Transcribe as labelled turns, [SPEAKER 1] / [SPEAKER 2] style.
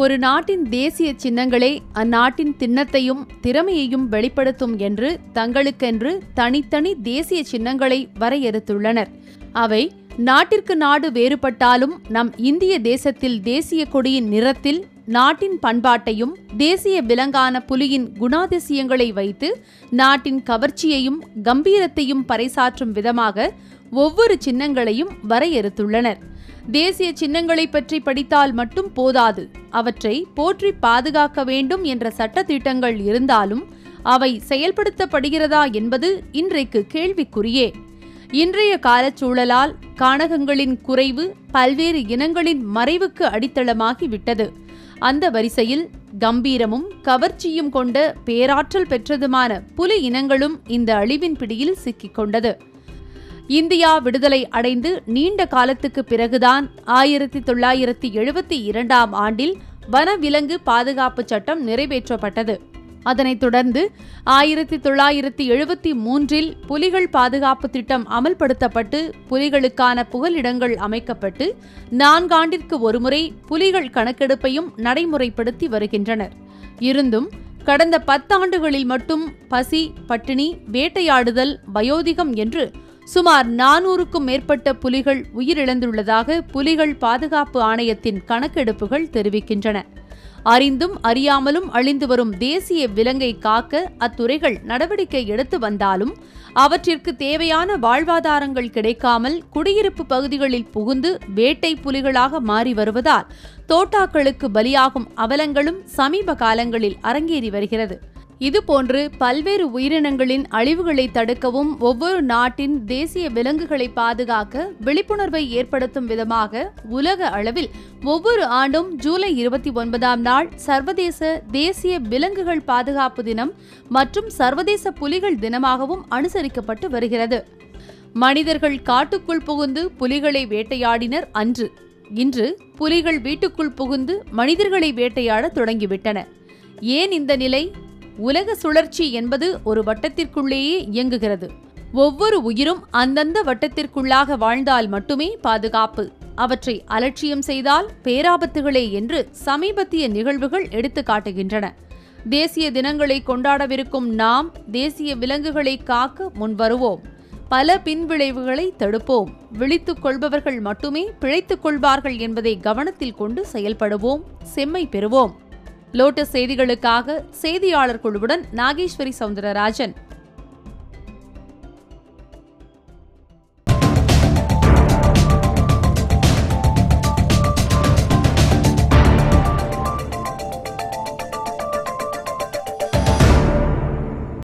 [SPEAKER 1] ஒரு நாட்டின் தேசிய சின்னங்களே அந்நாட்டின் திண்ணத்தையும் திறமையையும் வெளிப்படுத்தும் என்று தங்களுக்கென்று தனித்தனி தேசிய சின்னங்களை வரையறுத்துள்ளனர் அவை நாட்டிற்கு நாடு வேறுபட்டாலும் நம் இந்திய தேசத்தில் தேசிய கொடியின் நிறத்தில் நாட்டின் பண்பாட்டையும் தேசிய விலங்கான புலியின் குணாதிசயங்களை வைத்து நாட்டின் கவர்ச்சியையும் கம்பீரத்தையும் பறைசாற்றும் விதமாக ஒவ்வொரு சின்னங்களையும் வரையறுத்துள்ளனர் தேசிய சின்னங்களை பற்றி படித்தால் மட்டும் போதாது அவற்றை போற்றி பாதுகாக்க வேண்டும் என்ற சட்டத்திட்டங்கள் இருந்தாலும் அவை செயல்படுத்தப்படுகிறதா என்பது இன்றைக்கு கேள்விக்குறியே இன்றைய காலச்சூழலால் காணகங்களின் குறைவு பல்வேறு இனங்களின் மறைவுக்கு அடித்தளமாகி விட்டது அந்த வரிசையில் கம்பீரமும் கவர்ச்சியும் கொண்ட பேராற்றல் பெற்றதுமான புலி இனங்களும் இந்த அழிவின் பிடியில் சிக்கிக் கொண்டது இந்தியா விடுதலை அடைந்து நீண்ட காலத்துக்கு பிறகுதான் ஆயிரத்தி தொள்ளாயிரத்தி எழுபத்தி இரண்டாம் ஆண்டில் வனவிலங்கு பாதுகாப்பு சட்டம் நிறைவேற்றப்பட்டது அதனைத் தொடர்ந்து ஆயிரத்தி தொள்ளாயிரத்தி எழுபத்தி மூன்றில் புலிகள் பாதுகாப்பு திட்டம் அமல்படுத்தப்பட்டு புலிகளுக்கான புகலிடங்கள் அமைக்கப்பட்டு நான்காண்டிற்கு ஒருமுறை புலிகள் கணக்கெடுப்பையும் நடைமுறைப்படுத்தி வருகின்றனர் இருந்தும் கடந்த பத்தாண்டுகளில் மட்டும் பசி பட்டினி வேட்டையாடுதல் வயோதிகம் என்று சுமார் நானூறுக்கும் மேற்பட்ட புலிகள் உயிரிழந்துள்ளதாக புலிகள் பாதுகாப்பு ஆணையத்தின் கணக்கெடுப்புகள் தெரிவிக்கின்றன அறிந்தும் அறியாமலும் அழிந்து வரும் தேசிய விலங்கை காக்க அத்துறைகள் நடவடிக்கை எடுத்து வந்தாலும் அவற்றிற்கு தேவையான வாழ்வாதாரங்கள் கிடைக்காமல் குடியிருப்பு பகுதிகளில் புகுந்து வேட்டை புலிகளாக மாறி வருவதால் தோட்டாக்களுக்கு பலியாகும் அவலங்களும் சமீப காலங்களில் அரங்கேறி வருகிறது இதுபோன்று பல்வேறு உயிரினங்களின் அழிவுகளை தடுக்கவும் ஒவ்வொரு நாட்டின் தேசிய விலங்குகளை பாதுகாக்க விழிப்புணர்வை ஏற்படுத்தும் விதமாக உலக அளவில் ஒவ்வொரு ஆண்டும் ஜூலை இருபத்தி ஒன்பதாம் நாள் சர்வதேச தேசிய விலங்குகள் பாதுகாப்பு தினம் மற்றும் சர்வதேச புலிகள் தினமாகவும் அனுசரிக்கப்பட்டு வருகிறது மனிதர்கள் காட்டுக்குள் புகுந்து புலிகளை வேட்டையாடினர் அன்று இன்று புலிகள் வீட்டுக்குள் புகுந்து மனிதர்களை வேட்டையாட தொடங்கிவிட்டன ஏன் இந்த நிலை உலக சுழற்சி என்பது ஒரு வட்டத்திற்குள்ளேயே இயங்குகிறது ஒவ்வொரு உயிரும் அந்தந்த வட்டத்திற்குள்ளாக வாழ்ந்தால் மட்டுமே பாதுகாப்பு அவற்றை அலட்சியம் செய்தால் பேராபத்துகளே என்று சமீபத்திய நிகழ்வுகள் எடுத்து காட்டுகின்றன தேசிய தினங்களை கொண்டாடவிருக்கும் நாம் தேசிய விலங்குகளை காக்க முன்வருவோம் பல பின்விளைவுகளை தடுப்போம் விழித்துக் கொள்பவர்கள் மட்டுமே பிழைத்துக் கொள்வார்கள் என்பதை கவனத்தில் கொண்டு செயல்படுவோம் செம்மை பெறுவோம் லோட்டஸ் செய்திகளுக்காக செய்தியாளர் குழுவுடன் நாகேஸ்வரி சவுந்தரராஜன்